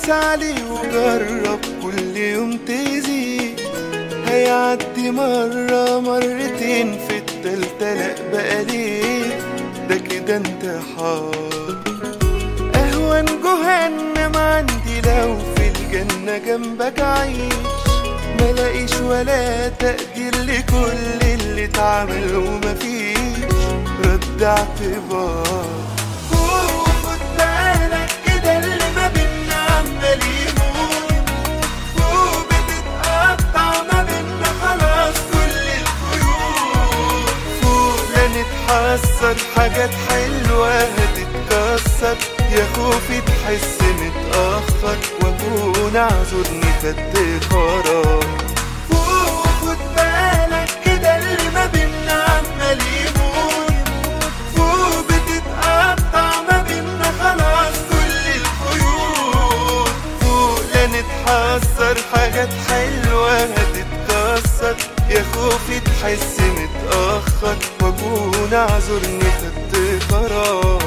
عليه وجرب كل يوم تزيد هيعدي مرة مرتين في التالتة لأ بقى ليه ده كده انتحار أهون جهنم عندي لو في الجنة جنبك عيش ملاقيش ولا تقدير لكل اللي اتعمل ومفيش رد اعتبار خد بالك كده اللي ما بينا عمال يموت وبتتقطع ما بينا خلاص كل الخيوط فوق لا نتحسر حاجات حلوة هتتكسر يا خوفي تحس متأخر واكون اعذرني خدت قرار فوق خد بالك كده اللي ما بينا عمال يموت فوق بتتقطع ما بينا خلاص كل الخيوط فوق لا نتحسر حاجات حلوة هتتكسر يا خوفي تحس متأخر واكون اعذرني خدت قرار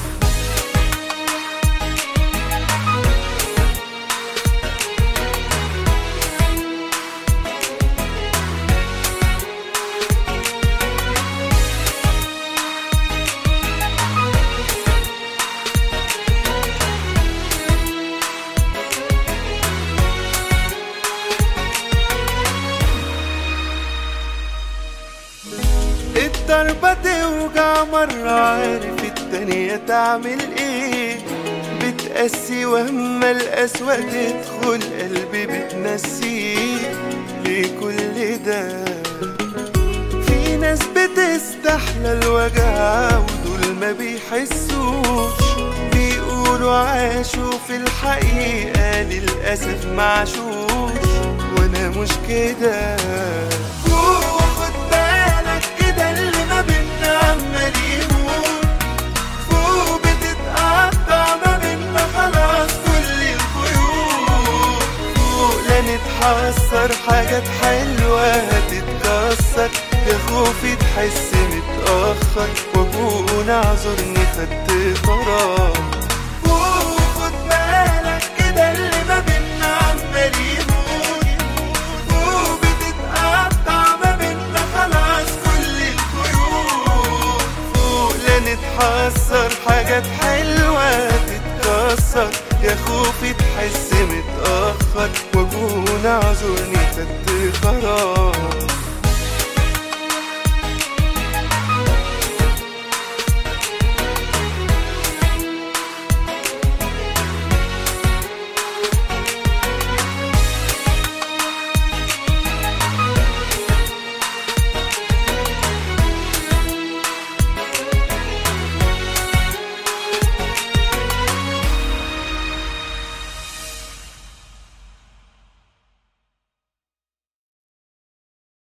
الضربة توجع مرة عارف التانية تعمل ايه بتقسي واما القسوة تدخل قلبي بتنسيه ليه كل ده في ناس بتستحلى الوجع ودول ما بيحسوش بيقولوا عاشوا في الحقيقة للأسف معشوش وانا مش كده خد بالك كده اللي ما بينا عمال يموت فوق بتتقطع ما بينا خلاص كل الخيوط فوق لا نتحسر حاجات حلوة هتتكسر يا خوفي تحس متأخر واكون اعذرني خدت قرار فوق خد بالك كده اللي ما بينا عمال يموت فوق بتتقطع ما بينا خلاص كل الخيوط فوق لا نتحسر حاجات حلوة تتكسر يا خوفي تحس متأخر واكون اعذرني خدت قرار